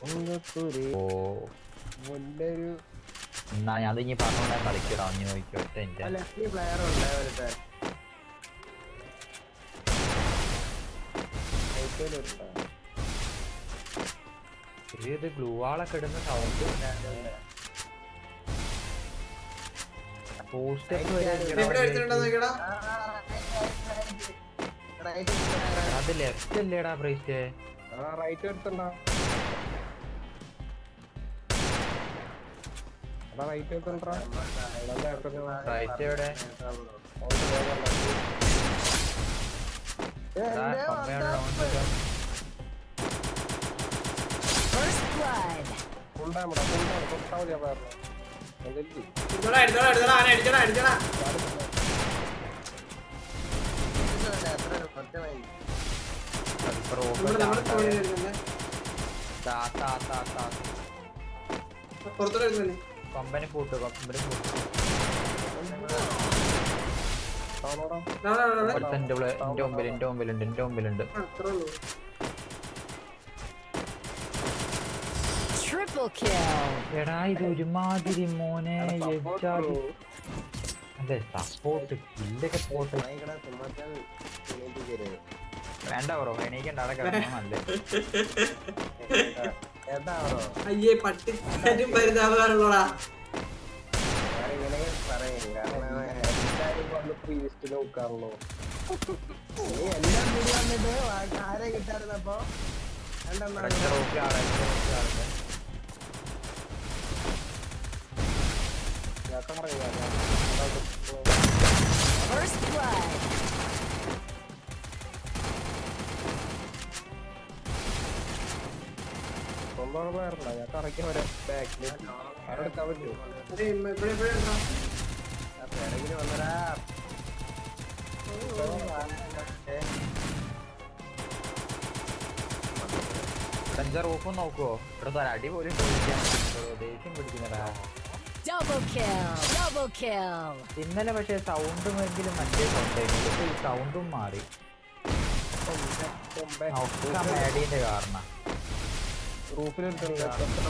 ഉങ്കത്തൂര് ഓ മുല്ലൊരു എന്നാ ഞാൻ ഇനി പറഞ്ഞോണ്ടാ കളിക്കടാ നീ നോക്കി ഒറ്റ എന്റെ ലെഫ്റ്റ് പ്ലെയർ ഉണ്ട് അവരുടെ ഇത് ഗ്ലൂ വാളൊക്കെ ഇടുന്ന സൗണ്ട് പോസ്റ്റ് എവിടെ എടുത്തിട്ടുണ്ടോ നോക്കിയടാ അത് ലെഫ്റ്റ് അല്ലേടാ പ്രൈസ്റ്റ് ആ റൈറ്റ് എടുത്തണ്ടാ അതാ റൈറ്റ് എടുത്തണ്ടാ റൈറ്റ് എവിടെ എടാ, കൊമ്പയാണ് down ചെയ്തത്. First blood. ഫുൾഡാമടാ ഫുൾഡാമ തൊട്ടാ മതിയാ പറഞ്ഞു എന്തെങ്കിലും എടുത്തോടാ എടുത്തോടാ എടുത്തോടാ അവനെ അടിച്ചോടാ അടിച്ചോടാ അതിപ്പോ rope നമ്മുടെ നമ്മുടെ ഇട്ടാ. തോണിയിൽ എടുക്കുന്നേ താ, താ, താ, താ. പുറത്തോടെ എടുക്കുന്നേ കൊമ്പനെ പൂട്ട് കൊമ്പനെ പൂട്ട് ആണോടാ ഒരുത്തൻ എന്റെ ഉള്ളിൽ- എന്റെ മുമ്പിൽ എന്റെ മുമ്പിലുണ്ട് എന്റെ മുമ്പിലുണ്ട് അത്രേ ഉള്ളൂ Triple kill. എടാ ഇത് ഒരുമാതിരി മോനെ എജ്ജാതി അതെ സപ്പോർട്ട് കില്ലൊക്കെ പോട്ട് വേണ്ട ബ്രോ എണീക്കണ്ട അവിടെ കിടന്നോ നല്ല ഏട്ടാ ബ്രോ അയ്യേ പട്ടി പരിതാപകാരുള്ളടാ ഞാനിങ്ങനെ പറയും കാരണം എല്ലാരും വന്ന് പ്രീസ്റ്റ് നോക്കാറുള്ളൂ നീ എല്ലാം കൂടി വന്നിട്ട് വാ- ആരെ കിട്ടാറുന്നപ്പോ രണ്ടെണ്ണം ഒറ്റ റൂപ്പിൽ ആളെ ഒറ്റ റൂപ്പിൽ ആളുണ്ട് ഞാൻ പറയാം First blood. സ്വന്തം പ്ലെയറുണ്ടോ ഞാൻ കറക്കി വരാം ബാക്കിൽ ആരെടുക്കാൻ പറ്റുമോ അതെ ഇവിടെ ഇവിടെ ഉണ്ടോ പിറകിൽ വന്നരാ അഞ്ച റൂപ്പ് നോക്കുവോ ഇവിടെ ഒരു അടി പോലും ചോദിക്കാൻ ദേഷ്യം പിടിക്കുന്നടാ Double kill. Double kill. ഇന്നലെ പക്ഷേ സൗണ്ടും എങ്കിലും മറ്റേ സൗണ്ട് ഇതിപ്പോ ഈ സൗണ്ടും മാറി ആ, ഒക്കെ മേടീന്റെ കാരണം റൂഫിലെടുത്തുണ്ട്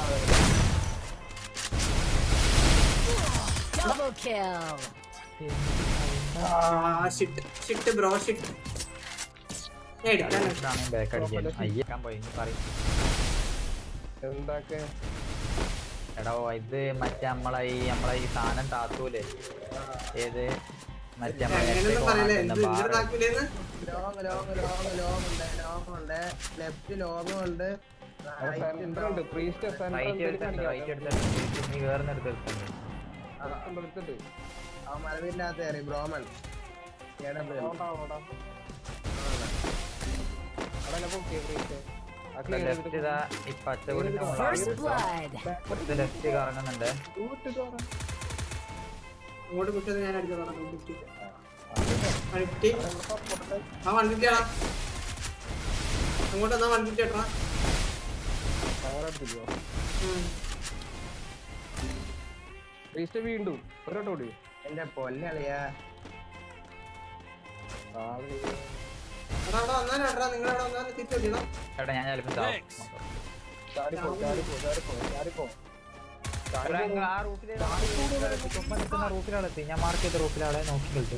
Double kill. ആ ഷിറ്റ് ഷിറ്റ് ബ്രോ ഷിറ്റ് ഞാൻ എടുക്കാൻ ബാക്ക് അടിക്കാൻ അയ്യേക്കാൻ പോയി ഇനി പറയും എന്താക്കെ എടോ ഇത് മറ്റേ നമ്മളെ ഈ നമ്മളെ ഈ സാധനം താത്തൂലേ ഏത് മറ്റേ നമ്മളെ അങ്ങനെയൊന്നും പറയില്ല എന്ത് bar. ഇങ്ങനെ താക്കില്ലേന്ന് ലോങ് ലോങ് ലോങ് ലോങ് ഉണ്ട് ലോങ് ഉണ്ട് ലെഫ്റ്റ് ലോങ് ഉണ്ട് സെന്റർ ഉണ്ട് പ്രീസ്റ്റ് റൈറ്റ് എടുത്തിട്ടുണ്ട് റൈറ്റ് എടുത്തിട്ടുണ്ട് നീ കേറുന്നെടുത്ത് എടുത്തിട്ടുണ്ട് എടുത്തിട്ടുണ്ട് അവൻ മലവീരിനകത്ത് കയറി ബ്രോമൻ ലെഫ്റ്റ് ഇതാ ഈ പച്ചകുടിന്റെ First blood. ലെഫ്റ്റ് കറങ്ങുന്നുണ്ട് അങ്ങോട്ട് കുറ്റത് ഞാൻ അടിച്ചോളാം വൺ ഫിഫ്റ്റി വൺ ഫിഫ്റ്റി ആ വൺ ഫിഫ്റ്റി ആണോ അങ്ങോട്ട് എന്നാ വൺ ഫിഫ്റ്റി എട്ടാ പ്രീസ്റ്റ് വീണ്ടും ഒരോട്ട് കൂടി എന്റെ പൊന്നളിയാ എടാ അവിടെ വന്നാലും എടാ നിങ്ങൾ അവിടെ വന്നാലും തിരിച്ചു വെക്കണം എടാ ഞാൻ ചിലപ്പോ ചാവും. ചാടിപ്പോ ചാടിപ്പോ ചാടിപ്പോ ചാടിപ്പോ എടാ, ഇങ്ങ് ആ റൂട്ടിലെ ആ റൂട്ടിലെ ചുമ്മാ നിൽക്കുന്ന റൂട്ടിലാളെത്തി ഞാൻ മാർക്ക് ചെയ്ത റൂട്ടിലാളെ നോക്കി കളിച്ചു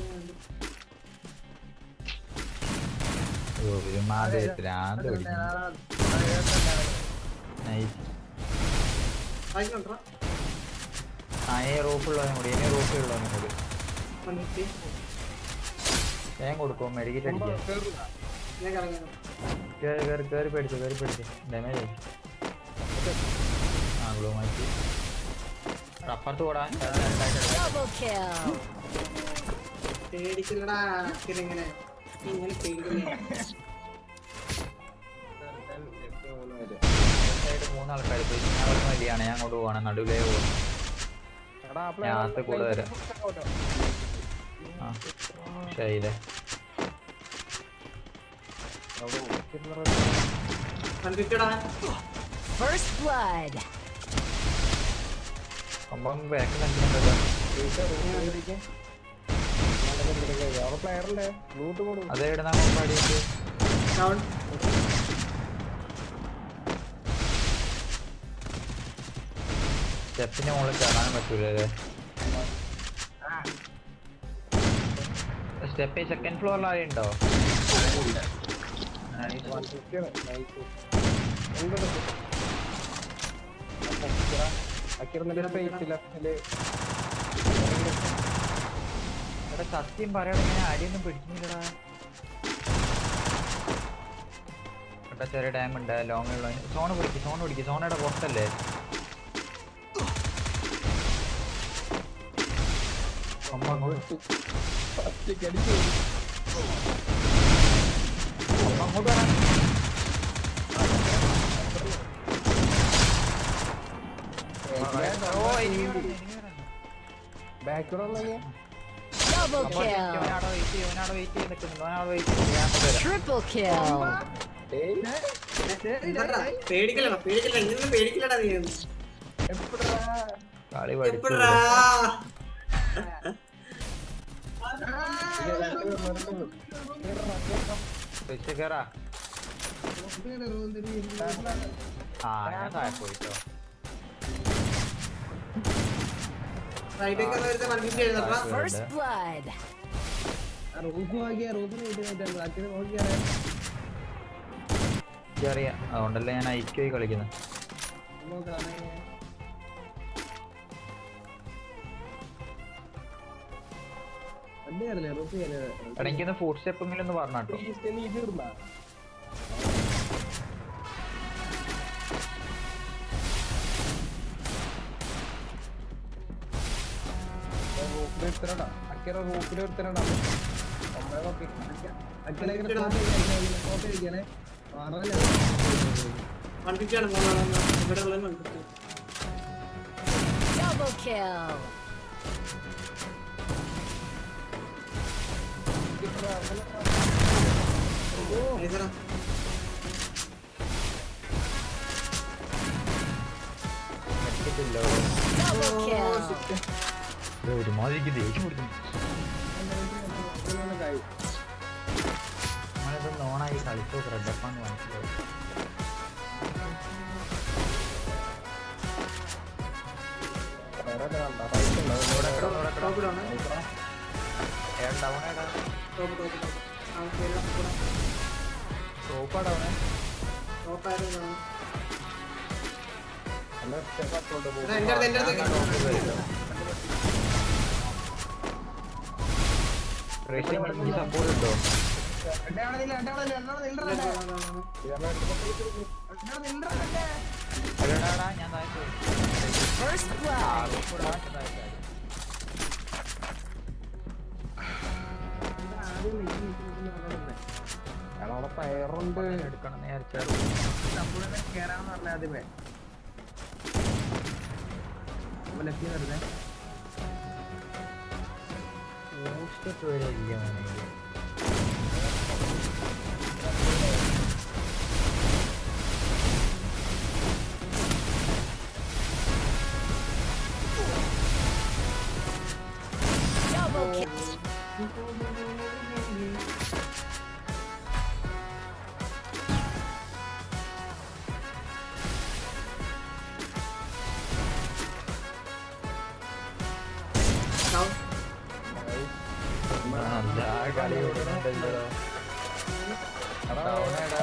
ഓ ഒരുമാതിരി ഭ്രാന്ത് പിടിക്കുന്നു നൈസ് വായിക്കണ്ടാ ആ ഈ റൂഫുള്ളവനും കൂടി ഇനി റൂഫിലുള്ളവനും കൂടി വൺ ഫിഫ്റ്റി വേഗം കൊടുക്കും മെഡിക്കറ്റ് അടിക്കുക ഞാൻ കറങ്ങി കേറി കേറി കേറി പേടിച്ചു കേറി പേടിച്ചു ഡാമേജ് ആയി ആ ഗ്ലൂ മാറ്റി അപ്പുറത്ത് കൂടാ Double kill. പേടിക്കില്ലടാ ഇങ്ങനെ ഇങ്ങനെ പേടിക്കുന്നേ സൈഡ് മൂന്നാൾക്കാർ ഇപ്പൊ ഇന്നാളെ വലിയാണ് ഞാൻ അങ്ങോട്ട് പോവാണ് നടുവിലേ പോകും എടാ ഞാൻ അകത്ത് കൂടെ വരാം ആ ശൈലേ വൺ ഫിഫ്റ്റിടാ First blood. സംഭവം ബാക്കിൽ നിൽക്കുന്നുണ്ടല്ലോ അവിടെ പ്ലെയറിന്റെ ലൂട്ട് കൊടുക്കും അതേ ഇടുന്ന പാടിയിട്ട് ഡൗൺ സ്റ്റെപ്പിന്റെ മുകളിൽ കയറാനും പറ്റൂലേ സ്റ്റെപ്പ് സെക്കൻഡ് ഫ്ലോറിൽ ആരും ഉണ്ടോ ഇവിടെ സത്യം പറയണ ഞാൻ അടിയൊന്നും പിടിക്കുന്നില്ലടാ ഇവിടെ ചെറിയ ഡാം ഉണ്ട് ലോങ് ഉള്ള സോണ് പിടിക്കും സോണ് പിടിക്കും സോണയുടെ പുറത്തല്ലേ അമ്മ അങ്ങോട്ട് അമ്മ അങ്ങോട്ട് വരാൻ ഓ ഇനി വരാൻ, ഇനി വരാൻ. ബാക്കിലൂടെ Double അപ്പൊ kill. ഇവനവിടെ വെയിറ്റ് ചെയ്യും ഇവനവിടെ വെയിറ്റ് ചെയ്ത് നിൽക്കുന്നുണ്ട് അവനവിടെ വെയിറ്റ് ചെയ്യും ഞാൻ അങ്ങോട്ട് വരാം. Triple kill. എന്താടാ? പേടിക്കലടാ പേടിക്കല ഇങ്ങനെ പേടിക്കലടാ നീ കളി പഠിച്ചു എപ്പോഴാ ഫിഷ് കേറാ ആ ഞാൻ താഴെ പോയിട്ടോ റൈറ്റൊക്കെ നേരത്തെ വണ്ടി എഴുതട്ടാ First blood. റൂഫ് നോക്കിയാ റൂഫിന് കിട്ടുന്നില്ല ബാക്കി നോക്കിയാലേ എനിക്കറിയാം അതുകൊണ്ടല്ലേ ഞാൻ ഐക്യമായി കളിക്കുന്നത് നോക്കാണേ വണ്ടി കയറില്ലേ റൂഫ് എടാ കയറില്ല എനിക്കൊന്ന് ഫുഡ് സ്റ്റെപ്പെങ്കിലും ഒന്ന് പറഞ്ഞാട്ടോ നീ തീർന്നാ റൂഫിൽ എടുത്തരടാ അക്കറ റൂഫിൽ എടുത്തരടാ ഒമ്പേ നോക്കി അക്കലേക്ക് ഫോട്ടോ ഇരിക്കണേ പറഞ്ഞല്ലേ വണ്ടിക്കാണ് പോകുന്നത് ഇവിടെ ഉള്ള വണ്ടി Double kill. ഏതാ എടുത്തിട്ടില്ലോ Double kill. ഒരുമാതിരിക്ക് ദേഷ്യം കൊടുക്കുന്നു നമ്മളിതൊന്ന് ഓണായി കളിച്ചോ റെഡപ്പാന്ന് മനസ്സിലായി ടോപ്പിലാണ് ഏടാ ഡൗൺ ഏടാ ടോപ്പ് ടോപ്പ് ടോപ്പ് ആ കേരള കൂടെ സോപ്പാ ഡൗൺ ടോപ്പായിരുന്നു നല്ല സ്റ്റെപ്പ് അപ്പോണ്ട് എടാ എൻ്റെ അടുത്ത് എൻ്റെ അടുത്ത് റേസിംഗ് സപ്പോർട്ട് ഉണ്ടോ അല്ലടാ ഞാൻ താഴെ പോയി. First ആ, blood. റൂഫ് കൂടെ മാറ്റി താഴെ ചാടി. അവിടെ പയറുണ്ട് എടുക്കണം എന്ന് വിചാരിച്ചാൽ കേറാന്ന് പറഞ്ഞ ആദ്യമേ ലെഫ്റ്റ് വരുന്നേ സ്റ്റെപ്പ് വരെ ഇല്ല മോനെ Double kill. നല്ല കളി ഓടുന്നുണ്ടല്ലോ Down ഏടാ.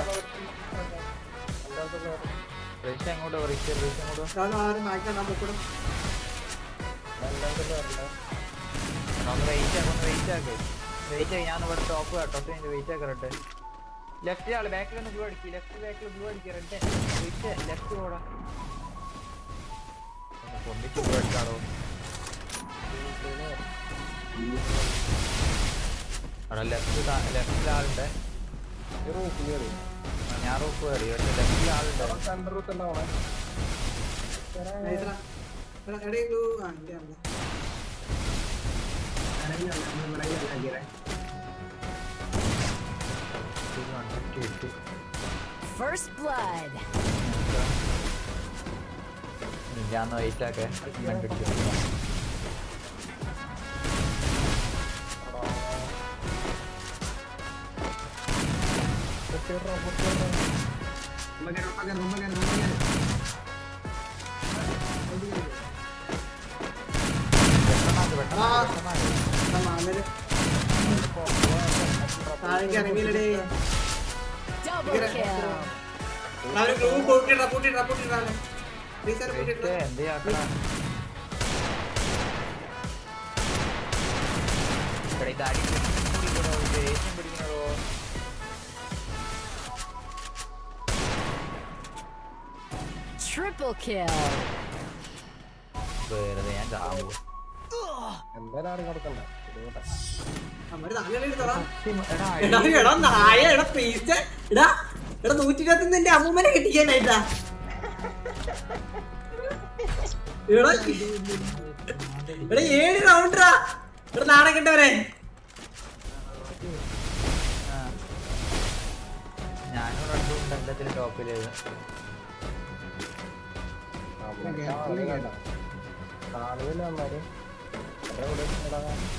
റേസ് എങ്ങോട്ടോ റേസ് റേസ് എങ്ങോട്ടോ ആരും വായിക്കാൻ പൊക്കൂടെ ഒന്ന് വെയിറ്റ് ആക്ക് ഒന്ന് വെയിറ്റ് ആക്ക് വെയിറ്റ് ആക്കി ഞാൻ ഇവിടെ ടോപ്പ് ടോപ്പ് കഴിഞ്ഞ് വെയിറ്റ് ആക്കറട്ടെ ലെഫ്റ്റ് ആള് ബാക്കിൽ ഒന്ന് ബ്ലൂ അടിക്കി ലെഫ്റ്റ് ബാക്കിൽ ബ്ലൂ അടിക്കുക റെഡ് വെയിറ്റ് ലെഫ്റ്റ് പോടാ ഒന്ന് പൊന്നിച്ച് ബ്ലൂ അടിക്കാടോ അവിടെ ലെഫ്റ്റ് ലെഫ്റ്റിൽ ആളുണ്ട് ഈ റൂഫിൽ കയറി ഞാൻ റൂപ്പ് കയറി പക്ഷെ ലെഫ്റ്റിൽ ആളുണ്ട് സെന്റർ ഉണ്ടാവണേ എടാ എടേ ആ എൻ്റെ ആണ് First blood. ഞാൻ വെയിറ്റ് ആക്കെ കണ്ടിട്ട് പെട്ടെന്ന് ആ. പെട്ടെന്ന് ആയി. ആ മാമന് താഴേക്ക് ഇറങ്ങിയില്ലടേ Double kill. അവര് ഗ്ലൂ പൂട്ടിട്ടാ പൂട്ടിട്ടാ പൂട്ടിട്ടാ റീസാർ വെയിറ്റ്, പൂട്ടിട്ടാ എന്ത് ചെയ്യാക്കടാ ഇവിടെ ഇത് അടി പിടിക്കണോ ദേഷ്യം പിടിക്കണോ Triple kill. വെറുതെ ഞാൻ ചാവുക എന്തായാലും കൊടുക്കണ്ട ഇതുകൂടെ. അവര് താഴെ എടുത്തോടാ എടാ എടാ എടാ നായ എടാ പീസ് എടാ എടാ നൂറ്റി ഇരുപത്തി എന്റെ അമ്മൂമ്മനെ കിട്ടിക്കാനായിട്ടാ എടാ എടാ ഏഴ് റൗണ്ടറാ എടാ നാളെ കണ്ടവരെ ഞാനും രണ്ടും എല്ലാത്തിലും ടോപ്പില് നമ്മുടെ ആള് കണ്ട. കാണുന്നില്ല അമ്മാര്. എവിടെ ഇവിടെ ഇടാ.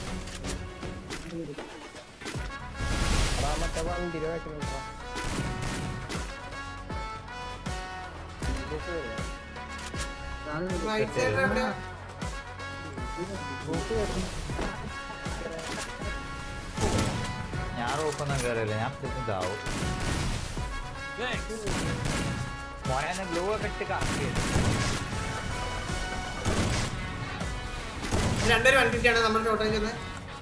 എടാ, മറ്റേ വണ്ടിയില് വെക്കുന്നുണ്ടാ. റൈറ്റ് സൈഡ് എവിടെയാ ഞാൻ റോപ്പൊന്നും കയറിയില്ല ഞാൻ പിടിച്ചും ചാവും മോനെ എന്നെ ഗ്ലൂ ഒക്കെ ഇട്ട് കറക്റ്റ് ചെയ്തു രണ്ടൊരു വൺ ഫിഫ്റ്റി ആണ് നമ്മുടെ ടോട്ടൽ ചെന്നത്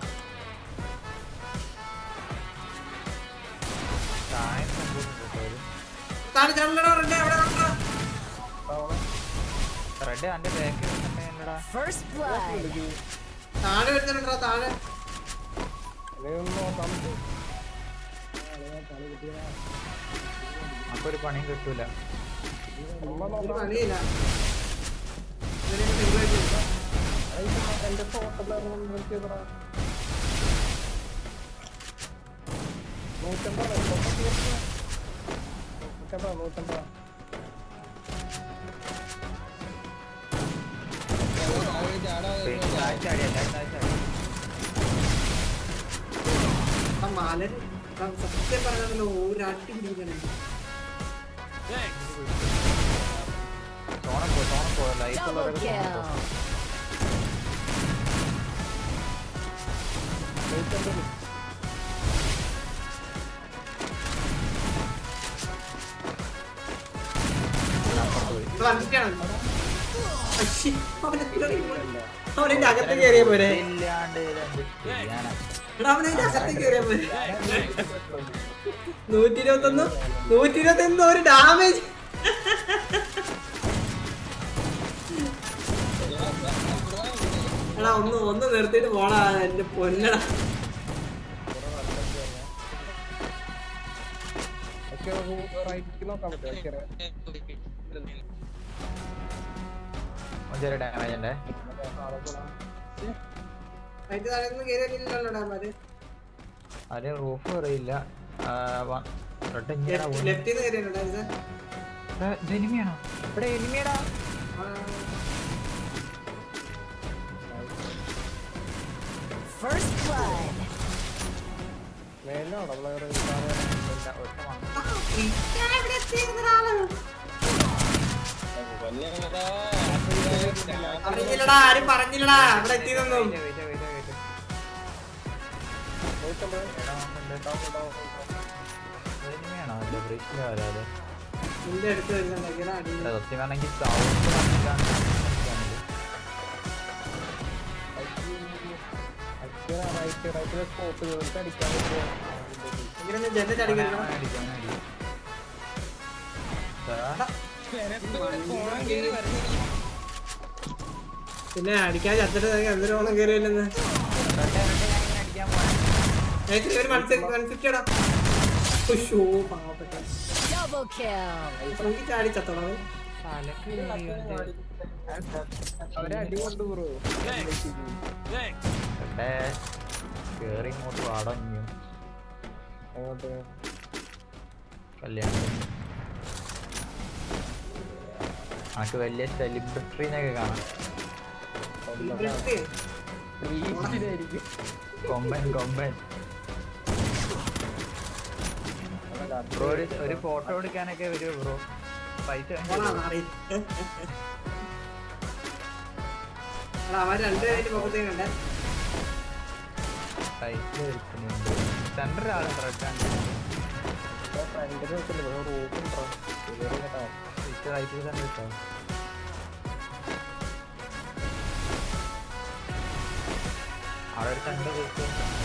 താഴെ സംഭവിച്ചു താഴെ ചാടലടാ റെഡ് എവിടെ വന്നോ റെഡ് എന്റെ ബാക്കിൽ വന്നിട്ടുണ്ടെങ്കിലടാ First blood. താഴെ വരുന്നുണ്ടാ താഴെ നീ ഒന്ന് നോക്കാൻ പറ്റുമോ? അപ്പൊ ഒരു പണിയും കിട്ടൂല ഉമ്മ ഒരു നോക്കാൻ പണിയില്ല ഇവനെ പരിപാടി ഇല്ല. പറ്റുമോ? എന്റെ ഫോട്ടോയിലായിരുന്നു നിർത്തിയതെടാ. നൂറ്റമ്പത് ഫോട്ടോ തീർച്ചയാ. നൂറ്റമ്പത് നൂറ്റമ്പത് പിന്നെ താഴ്ച അടി എല്ലാവരും താഴ്ച അടി ആ മാലൻ ആ സത്യം പറഞ്ഞാലോ ഒരാട്ടി പിടിക്കണേ സോണം പോ സോണം പോ ലൈറ്റ് Double ഉള്ളവരൊക്കെ സോണം kill. പോ നൂറ്റമ്പത് അപ്പുറത്ത് പോയി ഇത് വന്നിട്ടാണ് അശ്ശി, അവനെ കേറി- അവനെന്റെ അകത്ത് കയറിയ പോരെ ഇല്ലാണ്ട് ഇതെന്ത് ചെയ്യാനാ എടാ അവനെന്റെ അകത്ത് കയറിയ പോരെ നൂറ്റി ഇരുപത്തൊന്ന് നൂറ്റി ഇരുപത്തൊന്ന് ഒരു ഡാമേജ് എടാ ഒന്ന് ഒന്ന് നിർത്തിയിട്ട് പോടാ എന്റെ പൊന്നടാ ഒക്കെ റൈറ്റിക്ക് നോക്കാൻ പറ്റുമോ ഒക്കെ ചെറിയ ഡാമേജ് ഉണ്ട് അതിന്റെ തലേന്ന് കയറിയില്ലല്ലോ ഡാമാര് അതിന് റൂഫ് അറിയില്ല റെഡ് ഇങ്ങനെ ലെഫ്റ്റിൽ നിന്ന് കയറിയിട്ടുണ്ടായിരുന്നു ഇത് എനിമിയാണോ ഇവിടെ എനിമിയാടാ First blood. മേലാണോ നമ്മളെ ഒറ്റ വന്നു അറിഞ്ഞില്ലടാ ആരും പറഞ്ഞില്ലടാ ഇവിടെ എത്തിയതൊന്നും വെയിറ്റ് വെയിറ്റ് വെയിറ്റ് വെയിറ്റ് നൂറ്റമ്പത് എടാ വന്നിട്ടുണ്ട് എനിമിയാണോ അല്ല ബ്രേക്കിൽ വരാതെ നിന്റെ അടുത്ത് വരുന്നുണ്ടെങ്കിൽ അടി ഇവിടെ സത്യം പറഞ്ഞെങ്കിൽ സൗണ്ട് വന്നിട്ടാണ് റൈറ്റ് റൈറ്റിലെ സ്പോട്ട് തീർത്ത് അടിക്കാൻ പറ്റുമോ ഇങ്ങനെ ജെന്നെ ചടിക്കണം പിന്നെ അടിക്കാൻ ചത്തിട്ട് എന്തൊരു ഓണം കയറിയില്ലെന്ന് ഒരു മത്സരിക്കടാ ഷോ പാവപ്പെട്ട Double kill. ഫ്രണ്ടി ചാടി ചത്തോളാം അവരെ അടി കൊണ്ട് ബ്രോ കേറി ഇങ്ങോട്ട് വാടഞ്ഞു അങ്ങോട്ട് കല്യാണം നമുക്ക് വലിയ സെലിബ്രിറ്ററിനൊക്കെ കാണാം ബ്രീച്ചിലായിരിക്കും കൊമ്പൻ കൊമ്പൻ ബ്രോ ഒരു ഒരു ഫോട്ടോ എടുക്കാനൊക്കെ വരുമോ ബ്രോ പൈസ വേണ്ടി വരുമോ? എടാ അവൻ രണ്ടുപേരും മുഖത്തേക്ക് കണ്ടേ ടൈറ്റിൽ ഇരിക്കുന്നുണ്ട് സെന്റർ ആള് റെഡ് ഫ്രണ്ടിൽ വെച്ചില്ല റൂട്ടുണ്ടോ കേട്ടോ റൈറ്റിൽ സെന്റർ ഇട്ടോ അവിടെ ഒരു സെന്റർ കൊടുത്തു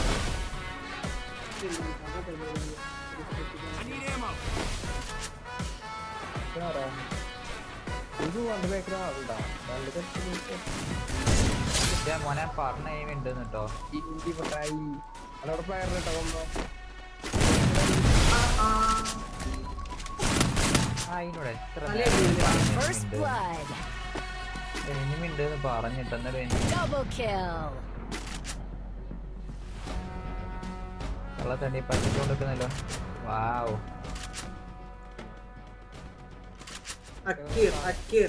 ആരാ ഇത് വണ്ടി ബേക്കറി ആളുണ്ടാ വണ്ടി ബേക്കറി ഞാൻ മോനെ പറഞ്ഞ എയിം ഉണ്ട് കേട്ടോ ഇഞ്ചി പൊട്ടായി അവിടെ പ്ലെയർ കേട്ടോ കൊമ്പോ ആ അതിനോട് എത്ര നല്ല അടിപൊളി. First blood. എനിമി ഉണ്ട് എന്ന് പറഞ്ഞിട്ട് എന്നാലും എനിക്ക് Double kill. വെള്ള തണ്ടി പറ്റിക്കൊണ്ടിരിക്കുന്നല്ലോ വാവ് അക്കീർ അക്കീർ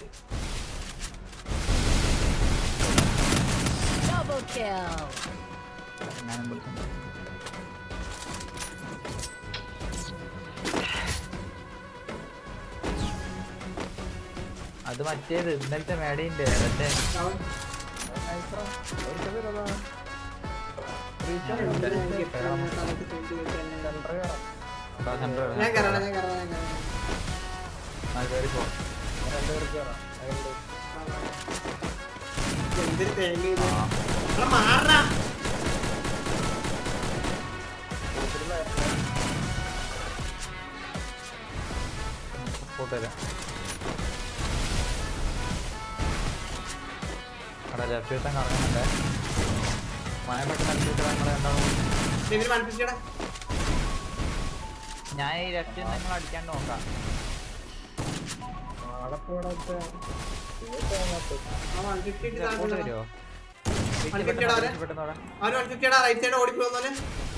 Double kill. ഞാനും വിളിച്ചു അത് മറ്റേത് ഇന്നലത്തെ മേടയില്ലേ മറ്റേ അവൻ തലക്ക് ചൂണ്ടി വെച്ചെന്നെ. സെന്റർ കയറാം ഞാൻ കയറണം ഞാൻ കയറണം ഞാൻ കയറണം കയറിപ്പോ രണ്ടുപേർക്ക് കയറാം അതുകൊണ്ട് എന്തൊരു തേങ്ങ ഇത് എടാ മാറടാ സപ്പോർട്ട് തരാം അവിടെ ലെഫ്റ്റ് എടുത്താൽ കറങ്ങുന്നുണ്ട് മഴ പെട്ടെന്ന് അടിച്ചിട്ട് നിങ്ങൾ എന്താവും ഇവര് മണിപ്പിച്ചടാ ഞാൻ ഈ ലെഫ്റ്റ് നിങ്ങൾ അടിക്കാണ്ട് നോക്കാം നാളെ പോടാത്ത ആ വൺ ഫിഫ്റ്റി സപ്പോർട്ട് വരുമോ അടിക്കട്ടെടാ അവരെ. പെട്ടെന്ന് അവിടെ അവൻ വൺ ഫിഫ്റ്റിയുടെ റൈറ്റ് സൈഡ് ഓടിപ്പോന്നോലെ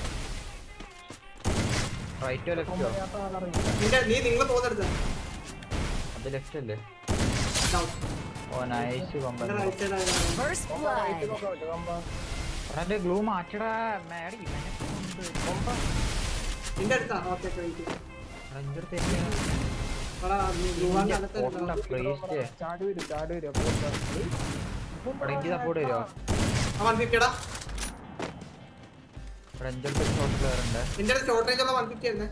റൈറ്റോ ലെഫ്റ്റോ നിന്റെ നീ നിങ്ങൾ പോകുന്നെടുത്ത് അത് ലെഫ്റ്റ് അല്ലേ ഓ നൈസ് കൊമ്പൻ റൈറ്റ് സൈഡ് ആയതാണ് First blood. അവിടെ ഗ്ലൂ മാറ്റടാ മേടി നിന്റെ അടുത്താ ഓക്കെ വെയിറ്റ് എന്റെ അടുത്ത് എങ്ങനെയാ? എടാ നീ ഗുവാന്റെ പൊട്ട അടുത്ത് പ്ലേസ്റ്റ് ചാടി വരും ചാടി വരും ഇവിടെ എനിക്ക് സപ്പോർട്ട് വരുമോ ആ വൺ ഫിഫ്റ്റിയുടെ ഇവിടെ എന്റെ അടുത്ത് ഷോട്ട് പ്ലെയർ ഉണ്ട് നിന്റെ അടുത്ത് ഷോർട്ട് റേഞ്ച് ഉള്ള വൺ ഫിഫ്റ്റി ആയിരുന്നേ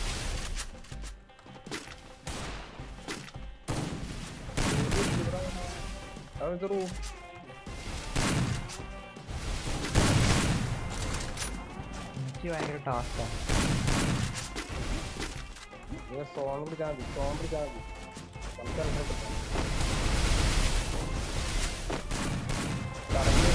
അത് റൂം എനിക്ക് ഭയങ്കര ടാസ്കാണ് സോൺ പിടിച്ചാൽ മതി സോൺ പിടിച്ചാൽ മതി നമുക്ക് അങ്ങോട്ട് കറങ്ങി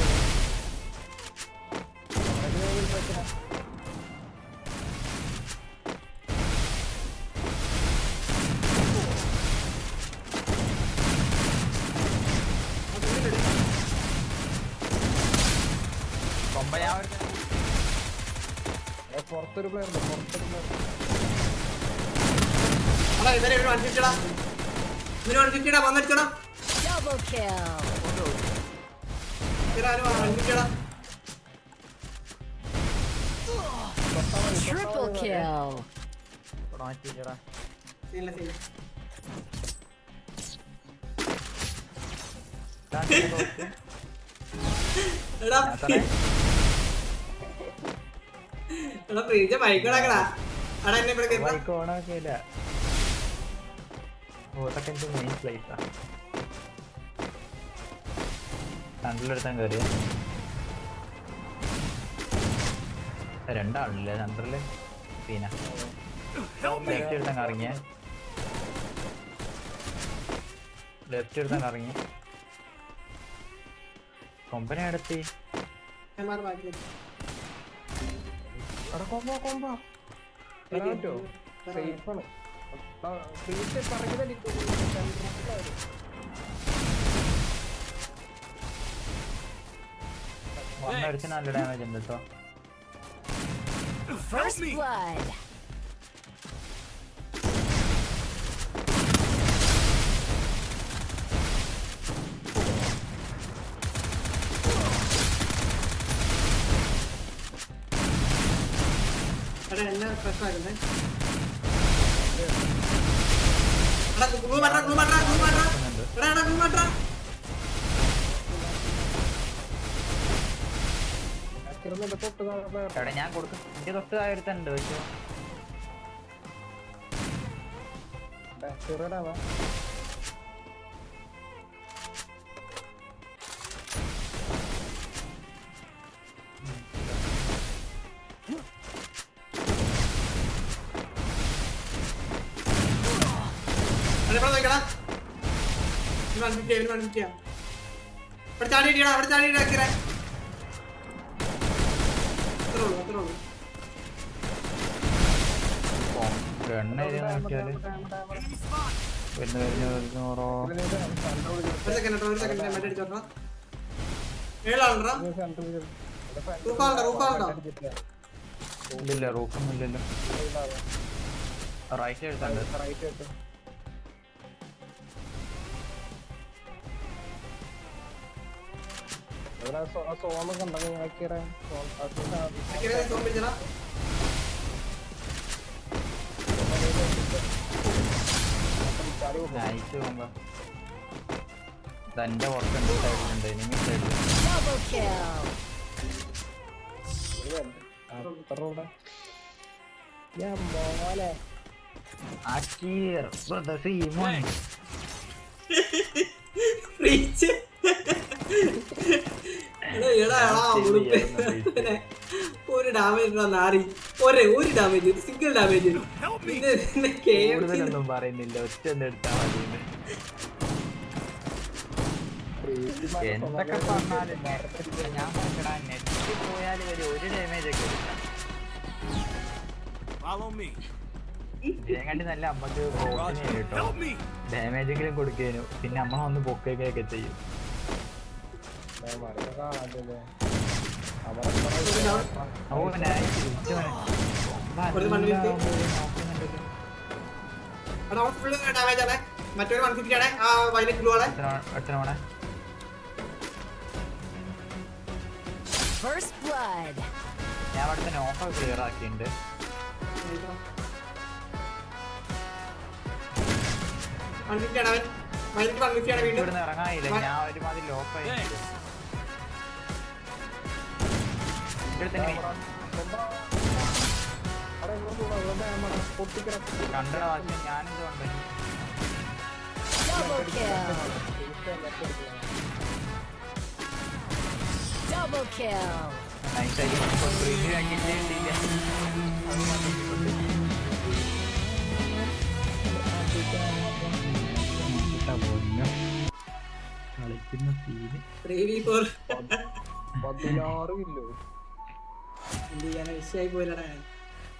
കൊമ്പ ഞാൻ ഒരു പുറത്തൊരു പ്ലെയർ ഉണ്ട് പുറത്തൊരു പ്ലെയർ എടാ ഇവരെ ഇവര് വൺ ഫിഫ്റ്റിടാ ഇവര് വൺ ഫിഫ്റ്റിടാ വന്നടിച്ചടാ Double kill. ഇവരെ വൺ ഫിഫ്റ്റിടാ Triple kill. ഇവിടെ മാറ്റിച്ചടാ സീനില്ല സീൻ എടാ എടാ പ്രീജ ബൈക്കടാക്കടാ എടാ എന്നെ ഇവിടെ കേട്ടാ ബൈക്ക് ഓണാക്കിയില്ല ഓട്ടൊക്കെ എനിക്ക് മെയിൻ പ്ലേസാ സെൻട്രലെടുത്താൻ കയറിയ രണ്ടാളില്ലേ സെൻട്രല് പീന ലെഫ്റ്റ് എടുത്താൻ കറങ്ങിയ ലെഫ്റ്റ് എടുത്താൻ കറങ്ങി കൊമ്പനെ അടുത്തി ഞാൻ ബാക്കി അവിടെ കൊമ്പ കൊമ്പ തരാൻ പറ്റുമോ സേഫാണ് പ്ലീസ് പറഞ്ഞതല്ലേ വന്നടിച്ച് നല്ല ഡാമേജ് ഉണ്ട് കേട്ടോ First blood. എടാ എന്നെ പ്രശ്നമാക്കുന്നേ എടാ ഗ്ലൂ മാറ്റാ ഗ്ലൂ മാറ്റാ ഗ്ലൂ മാറ്റാ എടാ എടാ ഗ്ലൂ മാറ്റാ ജാക്കിർ നിന്റെ തൊട്ട് താഴെ എവിടെ ഞാൻ കൊടുക്കും എനിക്ക് തൊട്ട് താഴെടുത്തുണ്ട് പക്ഷെ ചെറുതാവാ ഇവിടെ നോക്കടാ ഇവൻ വന്നിട്ട് ഇവൻ വന്നിട്ട് ഇവിടെ ചാടി ഇടിയടാ അവിടെ ചാടി ഇടാക്കിറ അത്രേ ഉള്ളൂ അത്രേ ഉള്ളൂ എണ്ണ നോക്കിയാല് വരുന്ന വരുന്ന വരുന്ന ഓരോ ഒരു സെക്കൻഡ് ഒരു സെക്കൻഡ് മറ്റേ അടിച്ചോട്ടാ ഏഴാളുണ്ടാ റൂഫാളുണ്ടോ റൂഫാളുണ്ടോ ഇല്ലില്ല റൂഫൊന്നും ഇല്ലല്ലോ റൈറ്റ് എടുത്തുണ്ട് സോമൊക്കെ ഉണ്ടോ ജാക്കിറെ അക്കിറെ സോം പിടിച്ചടാ നൈസ് പോകുമ്പോ തന്റെ പുറത്തുണ്ട് സൈഡിലുണ്ട് ഇനി സൈഡിൽ Double kill. അത്ര ഞാൻ മോനെ അക്കീർ സീമോൻ റീച്ച് എടാ എടാ എടാ ഉടുപ്പ് ഒരു ഡാമേജ് നാറി ഒരേ ഒരു ഡാമേജ് സിംഗിൾ ഡാമേജ് പിന്നെ നിന്നെ KFC കൂടുതലൊന്നും പറയുന്നില്ല ഒറ്റ ഒന്ന് എടുത്താൽ മതി എന്തൊക്കെ പറഞ്ഞാലും net- ഞാൻ നോക്കടാ നെറ്റ് പോയാൽ ഒരു ഒരു ഡാമേജ് ഒക്കെ എടുക്കാം Follow me. ഇതിനെക്കാട്ടി നല്ല അമ്മക്ക് ബോസിനെ കേട്ടോ ഡാമേജ് എങ്കിലും കൊടുക്കേനു പിന്നെ നമ്മളെ ഒന്ന് പൊക്കുകയൊക്കെ ചെയ്യും ഒരു down. ഓ നൈസ് ഒരു മണ്ണ് വീഴ്ത്തി. എടാ അവൻ ഫുള്ള് ഡാമേജ് ആണ് മറ്റൊരു വൺ ഫിഫ്റ്റി ആണ് ആ വൈലറ്റ് ബ്ലൂ ആണ് അടുത്തവണ First blood. ഞാൻ അവിടുത്തെ നോക്ക ക്ലിയർ ആക്കിയിട്ടുണ്ട് വൺ ഫിഫ്റ്റി ആണ് അവൻ വൈലറ്റ് വൺ ഫിഫ്റ്റി ആണ് വീണ്ടും ഇവിടുന്ന് ഇറങ്ങാനില്ല ഞാൻ ഒരുമാതിരി ലോക്കായി ഇവിടെ തന്നെ കണ്ടട വാശം ഞാനെന്ത് കണ്ടു Double kill. Double kill. നൈസായി റിവ്യൂ ആക്കിയിട്ടേ കിട്ടിയില്ല കളിക്കുന്ന സീന് ത്രീ വി ഫോർ പതിനാറ് കിലോ എന്ത് ചെയ്യാനാ വിഷയമായി പോയില്ലടാ ഞാൻ